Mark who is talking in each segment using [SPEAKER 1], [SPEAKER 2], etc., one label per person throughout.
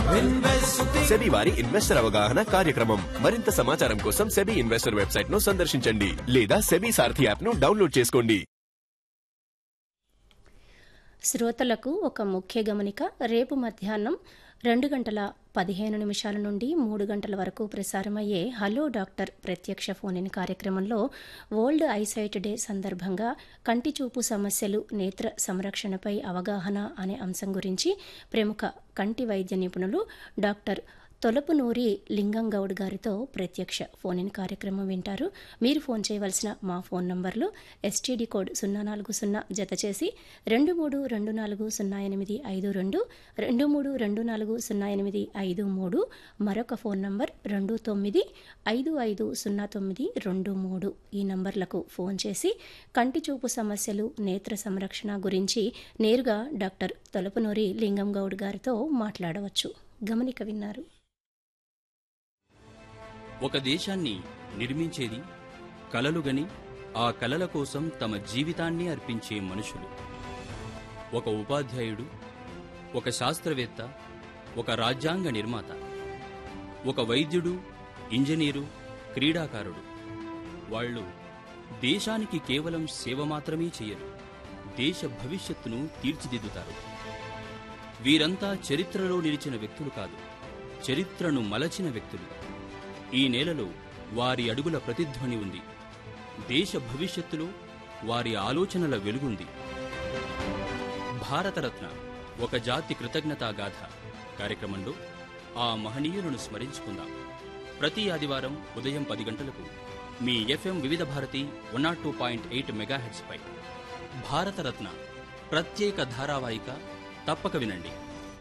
[SPEAKER 1] SEBI వారి investor అవగాహన కార్యక్రమం మరింత సమాచారం కోసం సెబీ ఇన్వెస్టర్ వెబ్సైట్ ను సందర్శించండి లేదా సెబీ సారథి యాప్ ను డౌన్లోడ్ చేసుకోండి
[SPEAKER 2] శ్రోతలకు ఒక ముఖ్య గమనిక రేపు మధ్యాహ్నం రెండు గంటల పదిహేను నిమిషాల నుండి మూడు గంటల వరకు ప్రసారమయ్యే హలో డాక్టర్ ప్రత్యక్ష ఫోన్ ఇన్ కార్యక్రమంలో వరల్డ్ ఐసైట్ డే సందర్భంగా కంటి చూపు సమస్యలు నేత్ర సంరక్షణపై అవగాహన అనే అంశం గురించి ప్రముఖ కంటి వైద్య నిపుణులు డాక్టర్ తొలపునూరి లింగం గౌడ్ గారితో ప్రత్యక్ష ఫోన్ ఇన్ కార్యక్రమం వింటారు మీరు ఫోన్ చేయవలసిన మా ఫోన్ నంబర్లు ఎస్టీడీ కోడ్ సున్నా నాలుగు సున్నా జత చేసి రెండు మూడు రెండు నాలుగు సున్నా ఎనిమిది ఐదు రెండు రెండు మూడు రెండు నాలుగు సున్నా ఎనిమిది ఐదు మూడు మరొక ఫోన్ నంబర్ రెండు తొమ్మిది ఐదు ఐదు సున్నా తొమ్మిది రెండు మూడు ఈ నంబర్లకు ఫోన్ చేసి కంటి చూపు సమస్యలు నేత్ర సంరక్షణ గురించి నేరుగా డాక్టర్ తొలపునూరి లింగం గౌడ్ గారితో మాట్లాడవచ్చు గమనిక విన్నారు
[SPEAKER 3] ఒక దేశాన్ని నిర్మించేది కలలుగని ఆ కలల కోసం తమ జీవితాన్ని అర్పించే మనుషులు ఒక ఉపాధ్యాయుడు ఒక శాస్త్రవేత్త ఒక రాజ్యాంగ నిర్మాత ఒక వైద్యుడు ఇంజనీరు క్రీడాకారుడు వాళ్ళు దేశానికి కేవలం సేవ మాత్రమే చేయరు దేశ భవిష్యత్తును తీర్చిదిద్దుతారు వీరంతా చరిత్రలో నిలిచిన వ్యక్తులు కాదు చరిత్రను మలచిన వ్యక్తులు ఈ నేలలో వారి అడుగుల ప్రతిధ్వని ఉంది దేశ భవిష్యత్తులో వారి ఆలోచనల వెలుగుంది భారతరత్న ఒక జాతి కృతజ్ఞతా గాథ కార్యక్రమంలో ఆ మహనీయులను స్మరించుకుందాం ప్రతి ఆదివారం ఉదయం పది గంటలకు మీ FM Vividh Bharati one nought two point eight మెగాహెట్స్పై భారతరత్న ప్రత్యేక ధారావాహిక తప్పక వినండి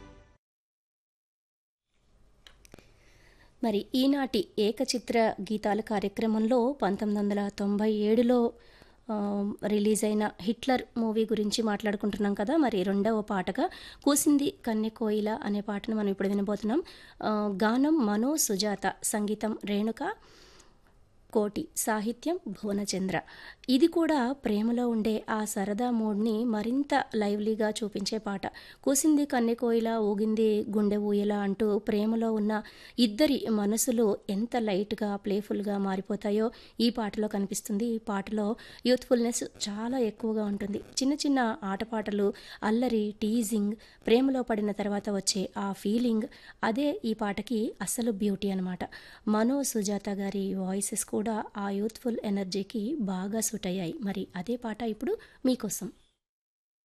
[SPEAKER 2] మరి ఈనాటి ఏకచిత్ర గీతాల కార్యక్రమంలో పంతొమ్మిది వందల తొంభై ఏడులో ఆ, రిలీజ్ అయిన హిట్లర్ మూవీ గురించి మాట్లాడుకుంటున్నాం కదా మరి రెండవ పాటగా కూసింది కన్నె కోయిల అనే పాటను మనం ఇప్పుడు వినబోతున్నాం ఆ, గానం మనో సుజాత సంగీతం రేణుక కోటి సాహిత్యం భువనచంద్ర ఇది కూడా ప్రేమలో ఉండే ఆ సరదా మూడ్ని మరింత లైవ్లీగా చూపించే పాట కూసింది కన్నె కోయిల ఊగింది గుండె ఊయల అంటూ ప్రేమలో ఉన్న ఇద్దరి మనసులు ఎంత లైట్గా ప్లేఫుల్గా మారిపోతాయో ఈ పాటలో కనిపిస్తుంది ఈ పాటలో యూత్ఫుల్నెస్ చాలా ఎక్కువగా ఉంటుంది చిన్న చిన్న ఆటపాటలు అల్లరి టీజింగ్ ప్రేమలో పడిన తర్వాత వచ్చే ఆ ఫీలింగ్ అదే ఈ పాటకి అసలు బ్యూటీ అనమాట మనో సుజాత గారి వాయిసెస్ కూడా ఆ యూత్ఫుల్ ఎనర్జీకి బాగా సూట్ అయ్యాయి మరి అదే పాట ఇప్పుడు మీకోసం